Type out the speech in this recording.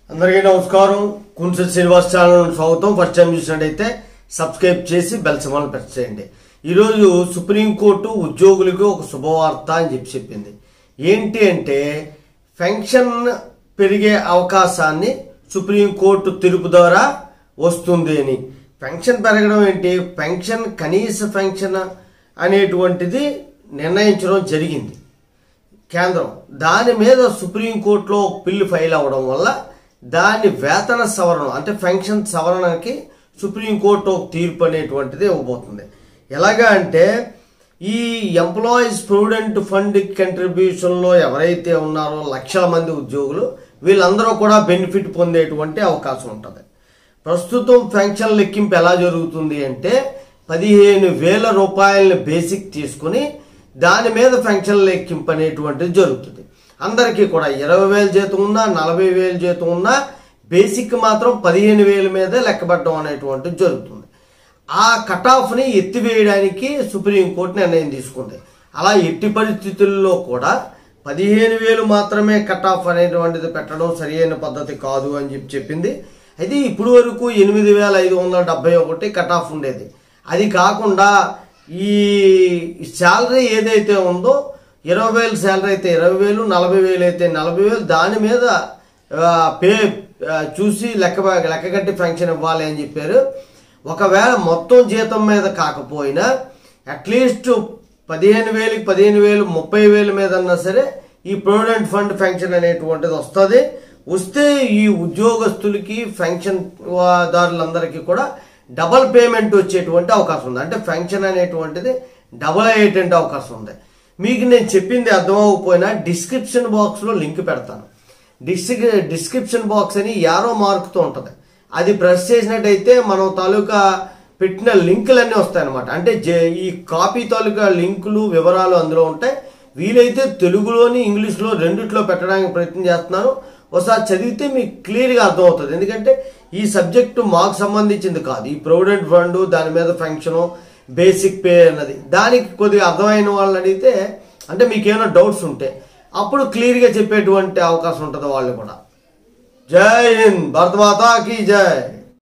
అందరికీ నమస్కారం కుంస శ్రీనివాస్ ఛానల్ స్వాగతం ఫస్ట్ టైం చూసినట్టయితే సబ్స్క్రైబ్ చేసి బెల్ సింబల్ ప్రెస్ చేయండి ఈరోజు సుప్రీంకోర్టు ఉద్యోగులకు ఒక శుభవార్త అని చెప్పి చెప్పింది ఏంటి అంటే పెన్షన్ పెరిగే అవకాశాన్ని సుప్రీంకోర్టు తీర్పు ద్వారా వస్తుంది అని పెన్షన్ పెరగడం ఏంటి పెన్షన్ కనీస పెన్షన్ అనేటువంటిది నిర్ణయించడం జరిగింది కేంద్రం దాని మీద సుప్రీంకోర్టులో ఒక బిల్లు ఫైల్ అవ్వడం వల్ల దాని వేతన సవరణ అంటే పెన్షన్ సవరణకి సుప్రీంకోర్టు ఒక తీర్పు అనేటువంటిది ఇవ్వబోతుంది ఎలాగా అంటే ఈ ఎంప్లాయీస్ ప్రొవిడెంట్ ఫండ్ కంట్రిబ్యూషన్లో ఎవరైతే ఉన్నారో లక్షల మంది ఉద్యోగులు వీళ్ళందరూ కూడా బెనిఫిట్ పొందేటువంటి అవకాశం ఉంటుంది ప్రస్తుతం పెన్షన్ లెక్కింపు ఎలా జరుగుతుంది అంటే పదిహేను వేల రూపాయలని బేసిక్ తీసుకుని దాని మీద పెన్షన్ లెక్కింపు అనేటువంటిది జరుగుతుంది అందరికీ కూడా ఇరవై వేలు జీతం ఉన్నా నలభై వేలు జీతం ఉన్నా బేసిక్ మాత్రం పదిహేను వేల మీదే లెక్కబడడం అనేటువంటిది జరుగుతుంది ఆ కట్ ఆఫ్ని ఎత్తివేయడానికి సుప్రీంకోర్టు నిర్ణయం తీసుకుంది అలా ఎట్టి పరిస్థితుల్లో కూడా పదిహేను వేలు మాత్రమే కట్ ఆఫ్ అనేటువంటిది పెట్టడం సరియైన పద్ధతి కాదు అని చెప్పి చెప్పింది అయితే ఇప్పుడు వరకు ఎనిమిది వేల ఐదు వందల డెబ్బై ఒకటి కట్ ఆఫ్ ఉండేది అది కాకుండా ఈ శాలరీ ఏదైతే ఉందో ఇరవై వేలు శాలరీ అయితే ఇరవై వేలు నలభై వేలు అయితే నలభై వేలు దాని మీద ఆ, పే ఆ, చూసి లెక్క లెక్కగట్టి పెన్షన్ ఇవ్వాలి అని చెప్పారు ఒకవేళ మొత్తం జీతం మీద కాకపోయినా అట్లీస్ట్ పదిహేను వేలకి పదిహేను వేలు ముప్పై వేలు మీద అన్నా సరే ఈ ప్రొవిడెంట్ ఫండ్ పెన్షన్ అనేటువంటిది వస్తుంది వస్తే ఈ ఉద్యోగస్తులకి పెన్షన్ దారులందరికీ కూడా డబల్ పేమెంట్ వచ్చేటువంటి అవకాశం ఉంది అంటే పెన్షన్ అనేటువంటిది డబల్ అయ్యేటువంటి అవకాశం ఉంది మీకు నేను చెప్పింది అర్థం అవ్వకపోయినా డిస్క్రిప్షన్ బాక్స్లో లింక్ పెడతాను డిస్క్రి డిస్క్రిప్షన్ బాక్స్ అని యారో మార్కుతో ఉంటుంది అది ప్రెస్ చేసినట్టయితే మనం తాలూకా పెట్టిన లింకులన్నీ వస్తాయన్నమాట అంటే జే- ఈ కాపీ తాలూకా లింకులు వివరాలు అందులో ఉంటాయి వీలైతే తెలుగులోని ఇంగ్లీష్లో రెండిట్లో పెట్టడానికి ప్రయత్నం చేస్తున్నాను ఒకసారి చదివితే మీకు క్లియర్గా అర్థమవుతుంది ఎందుకంటే ఈ సబ్జెక్టు మాకు సంబంధించింది కాదు ఈ ప్రొవిడెంట్ ఫండ్ దాని మీద ఫంక్షను బేసిక్ పే అన్నది దానికి కొద్దిగా అర్థమైన వాళ్ళని అడిగితే అంటే మీకు ఏమైనా డౌట్స్ ఉంటే అప్పుడు క్లియర్గా చెప్పేటువంటి అవకాశం ఉంటుంది వాళ్ళు కూడా జై హింద్ భరతమాతా కీ జై